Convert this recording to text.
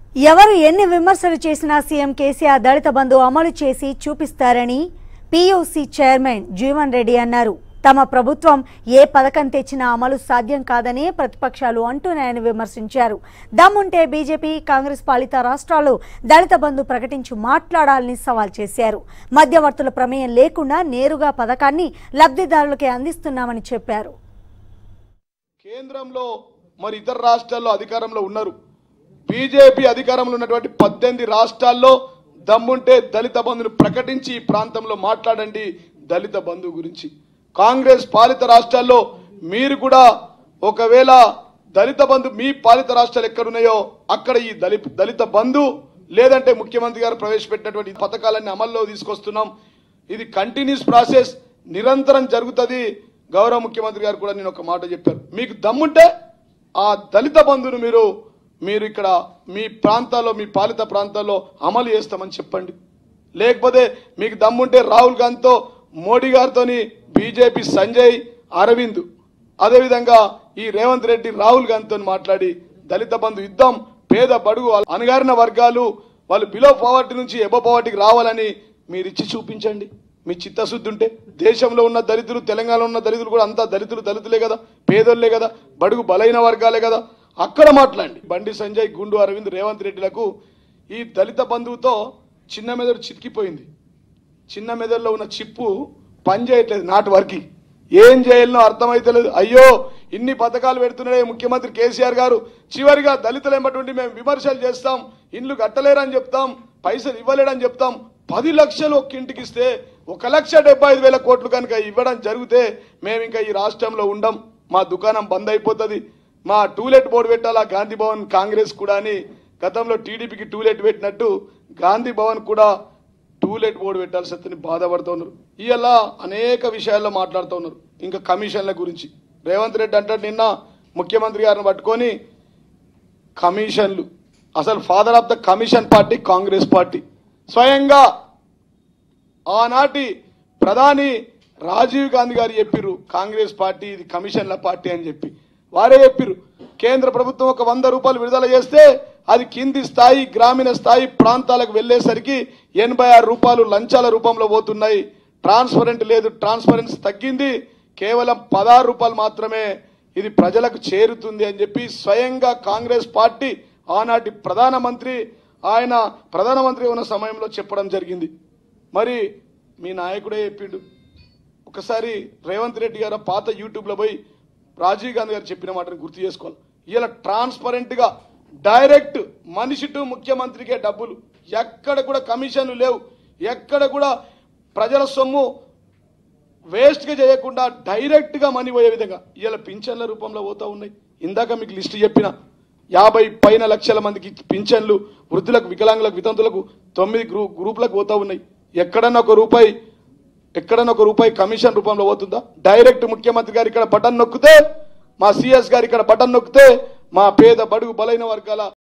ఎవరు ఎన్ని విమర్శలు చేసినా సీఎం కేసీఆర్ దళిత బంధు అమలు చేసి చూపిస్తారని పీయూసీ చైర్మన్ జీవన్ రెడ్డి అన్నారు తమ ప్రభుత్వం ఏ పథకం తెచ్చినా అమలు సాధ్యం కాదని ప్రతిపక్షాలు అంటున్నాయని విమర్శించారు దమ్ముంటే బీజేపీ కాంగ్రెస్ పాలిత రాష్ట్రాలు దళిత బంధు ప్రకటించి మాట్లాడాలని సవాల్ చేశారు మధ్యవర్తుల ప్రమేయం లేకుండా నేరుగా పథకాన్ని లబ్ధిదారులకే అందిస్తున్నామని చెప్పారు కేంద్రంలో మరి ఇతర రాష్ట్రాల్లో అధికారంలో ఉన్నారు బీజేపీ అధికారంలో ఉన్నటువంటి పద్దెనిమిది రాష్ట్రాల్లో దమ్ముంటే దళిత బంధును ప్రకటించి ఈ ప్రాంతంలో మాట్లాడండి దళిత బంధు గురించి కాంగ్రెస్ పాలిత రాష్ట్రాల్లో మీరు కూడా ఒకవేళ దళిత బంధు మీ పాలిత రాష్ట్రాలు ఎక్కడున్నాయో అక్కడ ఈ దళిత దళిత బంధు లేదంటే ముఖ్యమంత్రి గారు ప్రవేశపెట్టినటువంటి పథకాలన్నీ అమల్లో తీసుకొస్తున్నాం ఇది కంటిన్యూస్ ప్రాసెస్ నిరంతరం జరుగుతుంది గౌరవ ముఖ్యమంత్రి గారు కూడా నేను ఒక మాట చెప్పారు మీకు దమ్ముంటే ఆ దళిత బంధును మీరు మీరు ఇక్కడ మీ ప్రాంతాల్లో మీ పాలిత ప్రాంతాల్లో అమలు చేస్తామని చెప్పండి లేకపోతే మీకు దమ్ముంటే రాహుల్ గాంధీతో మోడీ గారితోని బీజేపీ సంజయ్ అరవింద్ అదేవిధంగా ఈ రేవంత్ రెడ్డి రాహుల్ గాంధీతో మాట్లాడి దళిత బంధు యుద్ధం పేద బడుగు అణగారిన వర్గాలు వాళ్ళు బిలో పవర్టీ నుంచి ఎబో పవర్టీకి రావాలని మీరు ఇచ్చి చూపించండి మీ చిత్తశుద్ధి ఉంటే దేశంలో ఉన్న దళితులు తెలంగాణలో ఉన్న దళితులు కూడా అంతా దళితులు దళితులే కదా పేదోళ్ళే కదా బడుగు బలైన వర్గాలే కదా అక్కడ మాట్లాడండి బండి సంజయ్ గుండు అరవింద్ రేవంత్ రెడ్డిలకు ఈ దళిత బంధువుతో చిన్న మెదడు చితికిపోయింది చిన్న మెదడులో ఉన్న చిప్పు పని చేయట్లేదు నాటి వరకు ఏం చేయాలనో అర్థమైతలేదు అయ్యో ఇన్ని పథకాలు పెడుతున్నాడే ముఖ్యమంత్రి కేసీఆర్ గారు చివరిగా దళితులు ఏమటువంటి మేము విమర్శలు చేస్తాం ఇండ్లు కట్టలేరని చెప్తాం పైసలు ఇవ్వలేడని చెప్తాం పది లక్షలు ఒక్క ఇంటికి ఇస్తే ఒక లక్ష డెబ్బై ఐదు వేల కోట్లు కనుక ఇవ్వడం జరిగితే మేము ఇంకా ఈ రాష్ట్రంలో ఉండం మా దుకాణం బంద్ అయిపోతుంది మా టూలెట్ బోర్డు పెట్టాలా గాంధీ భవన్ కాంగ్రెస్ కూడా అని గతంలో టీడీపీకి టూలెట్ పెట్టినట్టు గాంధీ భవన్ కూడా టూలెట్ బోర్డు పెట్టాల్సి వస్తుంది బాధపడుతూ ఉన్నారు ఇవాళ అనేక విషయాల్లో మాట్లాడుతూ ఉన్నారు ఇంకా కమిషన్ల గురించి రేవంత్ రెడ్డి అంటాడు నిన్న ముఖ్యమంత్రి గారిని పట్టుకొని కమిషన్లు అసలు father of the commission party Congress party స్వయంగా ఆనాటి ప్రధాని రాజీవ్ గాంధీ గారు చెప్పిర్రు కాంగ్రెస్ పార్టీ ఇది కమిషన్ల పార్టీ అని చెప్పి వారే చెప్పిర్రు కేంద్ర ప్రభుత్వం ఒక వంద రూపాయలు విడుదల చేస్తే అది కింది స్థాయి గ్రామీణ స్థాయి ప్రాంతాలకు వెళ్ళేసరికి ఎనభై ఆరు రూపాయలు లంచాల రూపంలో పోతున్నాయి ట్రాన్స్పరెంట్ లేదు ట్రాన్స్పరెన్సీ తగ్గింది కేవలం పదహారు రూపాయలు మాత్రమే ఇది ప్రజలకు చేరుతుంది అని చెప్పి స్వయంగా కాంగ్రెస్ పార్టీ ఆనాటి ప్రధానమంత్రి ఆయన ప్రధానమంత్రి ఉన్న సమయంలో చెప్పడం జరిగింది మరి మీ నాయకుడే చెప్పిండు ఒకసారి రేవంత్ రెడ్డి గారు పాత యూట్యూబ్లో పోయి రాజీవ్ గాంధీ గారు చెప్పిన మాటను గుర్తు చేసుకోవాలి ఇలా ట్రాన్స్పరెంట్గా డైరెక్ట్ మనిషి టు ముఖ్యమంత్రికే డబ్బులు ఎక్కడ కూడా కమిషన్లు లేవు ఎక్కడ కూడా ప్రజల సొమ్ము వేస్ట్గా చేయకుండా డైరెక్ట్గా మనీ పోయే విధంగా ఇలా పింఛన్ల రూపంలో పోతా ఉన్నాయి ఇందాక మీకు లిస్ట్ చెప్పిన యాభై పైన లక్షల మందికి పింఛన్లు వృద్ధులకు వికలాంగులకు వితంతులకు తొమ్మిది గ్రూ గ్రూపులకు పోతా ఉన్నాయి ఎక్కడన్నా ఒక రూపాయి ఎక్కడన్నా ఒక రూపాయి కమిషన్ రూపంలో పోతుందా డైరెక్ట్ ముఖ్యమంత్రి గారు ఇక్కడ బటన్ నొక్కితే మా సిఎస్ గారు ఇక్కడ బటన్ నొక్కితే మా పేద బడుగు బలైన వర్గాల